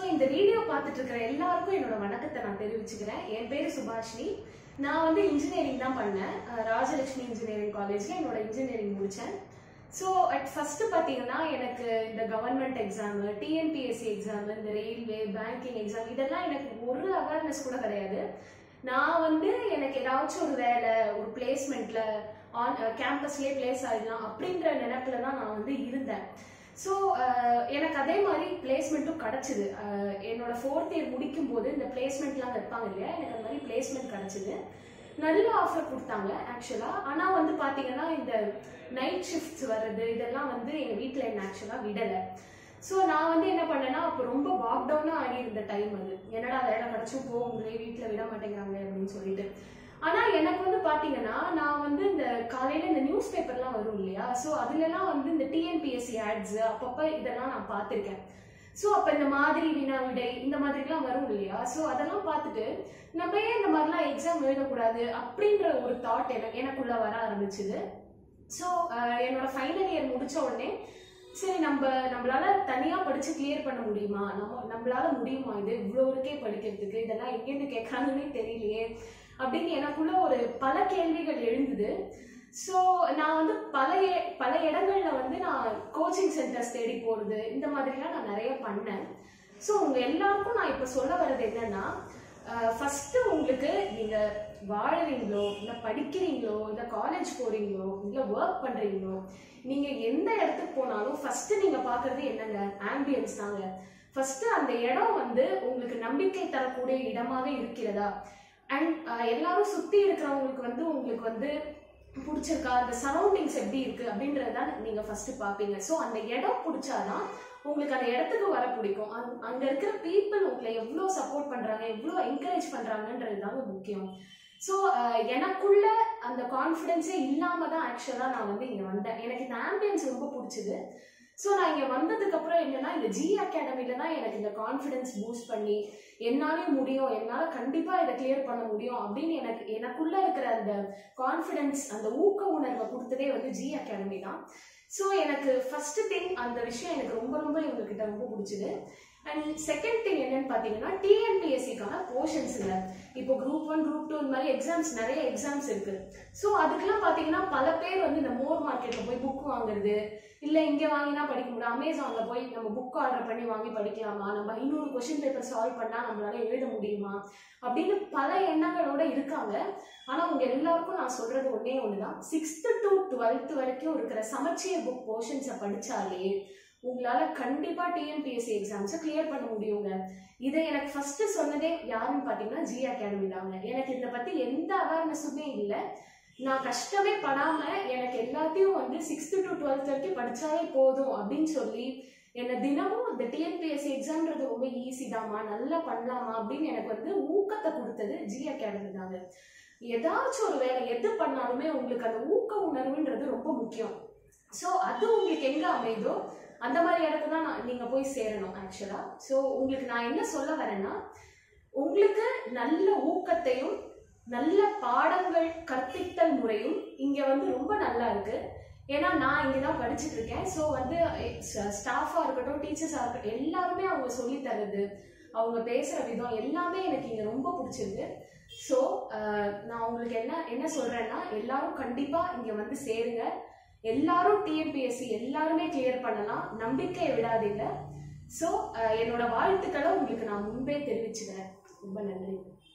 இந்த வீடியோ பார்த்துட்டு இருக்கிற எல்லாருக்கும் என்னோட வணக்கத்தை நான் தெரிவிச்சுக்கிறேன் என் பேரு சுபாஷினி நான் வந்து இன்ஜினியரிங் தான் பண்ணேன் அஹ் ராஜலட்சுமி இன்ஜினியரிங் காலேஜ்ல என்னோட இன்ஜினியரிங் முடிச்சேன் ஸோ அட் ஃபர்ஸ்ட் பார்த்தீங்கன்னா எனக்கு இந்த கவர்மெண்ட் எக்ஸாம் டிஎன்பிஎஸ்சி எக்ஸாம் இந்த ரயில்வே பேங்கிங் எக்ஸாம் இதெல்லாம் எனக்கு ஒரு அவேர்னஸ் கூட கிடையாது நான் வந்து எனக்கு ஏதாச்சும் ஒரு வேலை ஒரு பிளேஸ்மெண்ட்ல ஆன் கேம்பஸ்லேயே பிளேஸ் ஆகிடலாம் அப்படின்ற நினைப்புல தான் நான் வந்து இருந்தேன் ஸோ எனக்கு அதே மாதிரி பிளேஸ்மெண்ட்டும் கிடச்சிது என்னோட ஃபோர்த் இயர் முடிக்கும் போது இந்த பிளேஸ்மெண்ட்லாம் வைப்பாங்க இல்லையா எனக்கு அந்த மாதிரி பிளேஸ்மெண்ட் கிடச்சிது நல்ல ஆஃபர் கொடுத்தாங்க ஆக்சுவலாக ஆனால் வந்து பார்த்தீங்கன்னா இந்த நைட் ஷிஃப்ட்ஸ் வர்றது இதெல்லாம் வந்து எங்கள் வீட்டில் என்ன ஆக்சுவலாக விடலை ஸோ நான் வந்து என்ன பண்ணேன்னா அப்போ ரொம்ப வாக் டவுனாக ஆகி இருந்த டைம் அது என்னடா வேலை கிடச்சும் போக முடியல வீட்டில் விட மாட்டேங்கிறாங்க அப்படின்னு சொல்லிட்டு ஆனால் எனக்கு வந்து பார்த்தீங்கன்னா நான் வந்து இந்த காலையில் இந்த நியூஸ் பேப்பர்லாம் வரும் இல்லையா ஸோ அதுலலாம் வந்து இந்த டிஎன்பிஎஸ்சி ஆட்ஸ் அப்பப்போ இதெல்லாம் நான் பார்த்துருக்கேன் ஸோ அப்போ இந்த மாதிரி வினா விடை இந்த மாதிரிலாம் வரும் இல்லையா ஸோ அதெல்லாம் பார்த்துட்டு நம்ம ஏன் இந்த மாதிரிலாம் எக்ஸாம் எழுதக்கூடாது அப்படின்ற ஒரு தாட் எனக்கு எனக்குள்ள வர ஆரம்பிச்சுது ஸோ என்னோட ஃபைனல் இயர் முடிச்ச உடனே சரி நம்ம நம்மளால தனியா படிச்சு கிளியர் பண்ண முடியுமா நம்ம நம்மளால முடியுமா இது இவ்வளோ இருக்கே படிக்கிறதுக்கு இதெல்லாம் எங்கேருந்து கேட்கறாங்கன்னே தெரியலையே அப்படின்னு எனக்குள்ள ஒரு பல கேள்விகள் எழுந்தது ஸோ நான் வந்து பல எ- பல இடங்கள்ல வந்து நான் கோச்சிங் சென்டர்ஸ் தேடி போறது இந்த மாதிரிலாம் நான் நிறைய பண்ணேன் ஸோ உங்க எல்லாருக்கும் நான் இப்போ சொல்ல வர்றது என்னன்னா ஃபர்ஸ்ட் உங்களுக்கு நீங்க வாழறீங்களோ இல்லை படிக்கிறீங்களோ இல்லை காலேஜ் போறீங்களோ இல்லை ஒர்க் பண்றீங்களோ நீங்க எந்த இடத்துக்கு போனாலும் ஃபர்ஸ்ட் நீங்க பார்க்கறது என்னங்க ஆம்பியன்ஸ் தாங்க ஃபர்ஸ்ட் அந்த இடம் வந்து உங்களுக்கு நம்பிக்கை தரக்கூடிய இடமாக இருக்கிறதா அண்ட் எல்லாரும் சுத்தி இருக்கிறவங்களுக்கு வந்து உங்களுக்கு வந்து பிடிச்சிருக்கா அந்த சரௌண்டிங்ஸ் எப்படி இருக்கு அப்படின்றத நீங்க ஃபர்ஸ்ட் பாப்பீங்க ஸோ அந்த இடம் பிடிச்சாதான் உங்களுக்கு அந்த இடத்துக்கு வர பிடிக்கும் அங்க- அங்க இருக்கிற பீப்புள் உங்களை எவ்வளோ சப்போர்ட் பண்றாங்க எவ்வளோ என்கரேஜ் பண்றாங்கன்றது தாங்க முக்கியம் ஸோ எனக்குள்ள அந்த கான்ஃபிடென்ஸே இல்லாம தான் ஆக்சுவலாக நான் வந்து இங்கே வந்தேன் எனக்கு இந்த ஆம்பியன்ஸ் ரொம்ப பிடிச்சது ஸோ நான் இங்கே வந்ததுக்கு அப்புறம் என்னன்னா இந்த ஜி அகாடமில தான் எனக்கு இந்த கான்ஃபிடென்ஸ் பூஸ்ட் பண்ணி என்னாலே முடியும் என்னால் கண்டிப்பாக இதை கிளியர் பண்ண முடியும் அப்படின்னு எனக்கு எனக்குள்ள இருக்கிற அந்த கான்ஃபிடென்ஸ் அந்த ஊக்க உணர்வை கொடுத்ததே வந்து ஜி அகாடமி தான் ஸோ எனக்கு ஃபர்ஸ்ட் திங் அந்த விஷயம் எனக்கு ரொம்ப ரொம்ப இவங்ககிட்ட ரொம்ப பிடிச்சது அண்ட் செகண்ட் திங் என்னன்னு பார்த்தீங்கன்னா டிஎன்பிஎஸ்சிக்கான போர்ஷன்ஸ் இல்லை இப்போ குரூப் ஒன் குரூப் டூ இந்த மாதிரி எக்ஸாம்ஸ் நிறைய எக்ஸாம்ஸ் இருக்கு ஸோ அதுக்கெல்லாம் பார்த்தீங்கன்னா பல பேர் வந்து இந்த மோர் மார்க்கெட்டில் போய் புக் வாங்குறது இல்லை இங்கே வாங்கினா படிக்க முடியும் அமேசானில் போய் நம்ம புக் ஆர்டர் பண்ணி வாங்கி படிக்கலாமா நம்ம ஐநூறு கொஷின் பேப்பர் சால்வ் பண்ணால் நம்மளால எழுத முடியுமா அப்படின்னு பல எண்ணங்களோட இருக்காங்க ஆனால் உங்க எல்லாருக்கும் நான் சொல்றது ஒண்ணே ஒண்ணுதான் சிக்ஸ்த்து டு டுவெல்த் வரைக்கும் இருக்கிற சமச்சீர் புக் போர்ஷன்ஸை படிச்சாலே உங்களால கண்டிப்பா டிஎன்பிஎஸ்சி எக்ஸாம்ஸை கிளியர் பண்ண முடியுங்க இதை எனக்கு ஃபர்ஸ்ட் சொன்னதே யாருன்னு பாத்தீங்கன்னா ஜி அகாடமி தாங்க எனக்கு இதை பத்தி எந்த அவேர்னஸுமே இல்லை நான் கஷ்டமே படாம எனக்கு எல்லாத்தையும் வந்து சிக்ஸ்த்து டு டுவெல்த் வரைக்கும் படிச்சாலே போதும் அப்படின்னு சொல்லி என்னை தினமும் இந்த டிஎன்பிஎஸ்சி எக்ஸாம்ன்றது ரொம்ப ஈஸி தாம்மா நல்லா பண்ணலாமா அப்படின்னு எனக்கு வந்து ஊக்கத்தை கொடுத்தது ஜி அகாடமி தாங்க ஏதாச்சும் ஒரு வேலை எது பண்ணாலுமே உங்களுக்கு அந்த ஊக்க உணர்வுன்றது ரொம்ப முக்கியம் ஸோ அது உங்களுக்கு எங்க அமையுதோ அந்த மாதிரி இடத்துல தான் நான் நீங்க போய் சேரணும் ஆக்சுவலா ஸோ உங்களுக்கு நான் என்ன சொல்ல வரேன்னா உங்களுக்கு நல்ல ஊக்கத்தையும் நல்ல பாடங்கள் கற்பித்தல் முறையும் இங்க வந்து ரொம்ப நல்லா இருக்கு ஏன்னா நான் இங்கே தான் படிச்சுட்டு இருக்கேன் ஸோ வந்து ஸ்டாஃபாக இருக்கட்டும் டீச்சர்ஸாக இருக்கட்டும் எல்லாருமே அவங்க சொல்லி தர்றது அவங்க பேசுகிற விதம் எல்லாமே எனக்கு இங்கே ரொம்ப பிடிச்சிருக்கு ஸோ நான் உங்களுக்கு என்ன என்ன சொல்கிறேன்னா எல்லாரும் கண்டிப்பாக இங்கே வந்து சேருங்க எல்லாரும் டிஎன்பிஎஸ்சி எல்லாருமே கிளியர் பண்ணலாம் நம்பிக்கையை விடாதீங்க ஸோ என்னோட வாழ்த்துக்களை உங்களுக்கு நான் முன்பே தெரிவிச்சுக்கிறேன் ரொம்ப நன்றி